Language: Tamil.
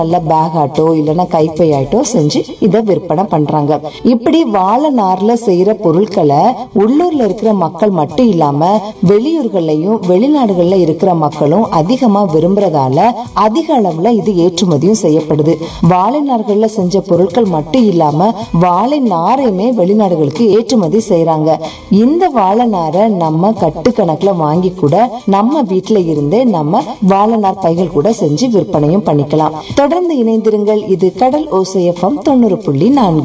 நல்ல பேக் ஆட்டோ இல்லைன்னா கைப்பை ஆட்டோ செஞ்சு இத விற்பனை பண்றாங்க இப்படி வாழை நார்ல செய்யற பொருட்களை உள்ளூர்ல இருக்கிற மக்கள் மட்டும் இல்லாம வெளியூர்கள்லயும் வெளிநாடுகள்ல இருக்கிற மக்களும் அதிகமா விரும்புறதால அதிக அளவுல இது ஏற்றுமதியும் செய்யப்படுது வாழை நார்கள்ல செஞ்ச பொருட்கள் மட்டும் இல்லாம வாழை நாரையுமே வெளிநாடுகளுக்கு ஏற்றுமதி செய்யறாங்க இந்த வாழை நாரை நம்ம கட்டுக்கணக்குல வாங்கி கூட நம்ம வீட்டுல இருந்தே நம்ம வாழை நார் பைகள் கூட செஞ்சு விற்பனையும் பண்ணிக்கலாம் தொடர்ந்து இணைந்திருங்கள் இது கடல் ஓசையஃபம் தொண்ணூறு புள்ளி நான்கு